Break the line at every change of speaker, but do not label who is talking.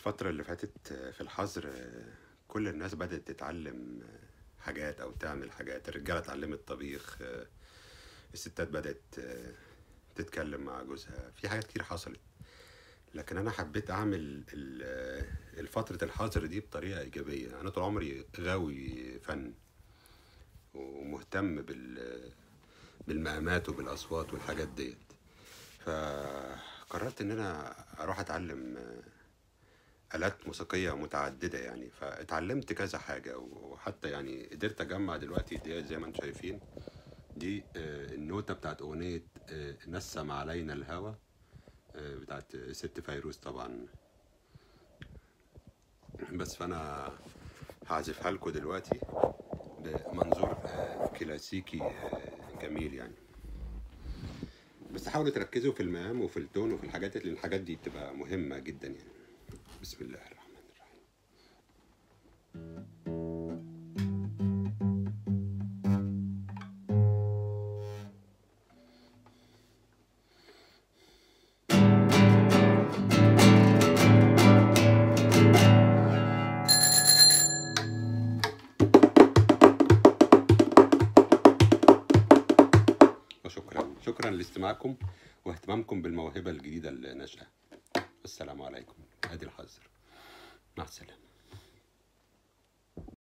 الفترة اللي فاتت في الحظر كل الناس بدأت تتعلم حاجات أو تعمل حاجات الرجالة اتعلمت طبيخ الستات بدأت تتكلم مع جوزها في حاجات كتير حصلت لكن أنا حبيت أعمل ال- الفترة الحظر دي بطريقة إيجابية أنا طول عمري غاوي فن ومهتم بال بالمقامات وبالأصوات والحاجات ديت فقررت إن أنا أروح أتعلم آلات موسيقية متعددة يعني فاتعلمت كذا حاجة وحتى يعني قدرت أجمع دلوقتي دي زي ما انتم شايفين دي آه، النوتة بتاعت أغنية آه، نسم علينا الهوى آه، بتاعت ست فيروز طبعا بس فأنا هعزفها لكم دلوقتي بمنظور آه، كلاسيكي آه، جميل يعني بس حاولوا تركزوا في المقام وفي التون وفي الحاجات اللي الحاجات دي بتبقى مهمة جدا يعني بسم الله الرحمن الرحيم وشكرا شكرا لاستماعكم واهتمامكم بالموهبة الجديدة الناشئة السلام عليكم ادي الحظر مع السلامة